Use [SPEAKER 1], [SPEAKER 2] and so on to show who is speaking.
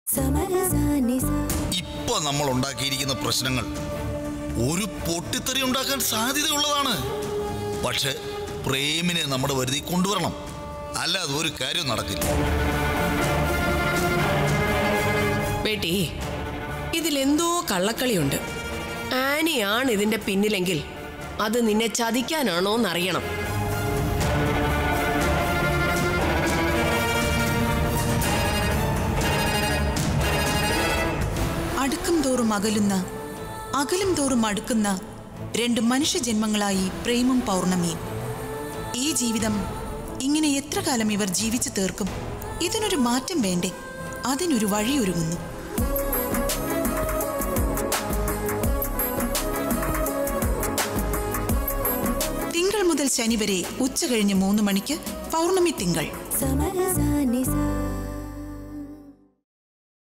[SPEAKER 1] ഇപ്പൊ നമ്മൾ ഉണ്ടാക്കിയിരിക്കുന്ന പ്രശ്നങ്ങൾ ഒരു പൊട്ടിത്തെറി ഉണ്ടാക്കാൻ സാധ്യതയുള്ളതാണ് പക്ഷെ പ്രേമിനെ നമ്മുടെ വരുതി കൊണ്ടുവരണം അല്ലാതെ ഒരു കാര്യം നടക്കില്ല
[SPEAKER 2] ബേട്ടി ഇതിലെന്തോ കള്ളക്കളിയുണ്ട് ആനിയാണ് ഇതിന്റെ പിന്നിലെങ്കിൽ അത് നിന്നെ ചതിക്കാനാണോ എന്നറിയണം
[SPEAKER 3] അടുക്കും തോറും അകലുന്ന അകലും തോറും അടുക്കുന്ന രണ്ട് മനുഷ്യജന്മങ്ങളായി പ്രേമും പൗർണമിയും ഈ ജീവിതം ഇങ്ങനെ എത്ര കാലം ഇവർ ജീവിച്ചു തീർക്കും ഇതിനൊരു മാറ്റം വേണ്ടേ അതിനൊരു വഴിയൊരുങ്ങുന്നു തിങ്കൾ മുതൽ ശനി വരെ ഉച്ച കഴിഞ്ഞ് മൂന്ന് മണിക്ക് പൗർണമി തിങ്കൾ
[SPEAKER 4] സമരസാനി സാ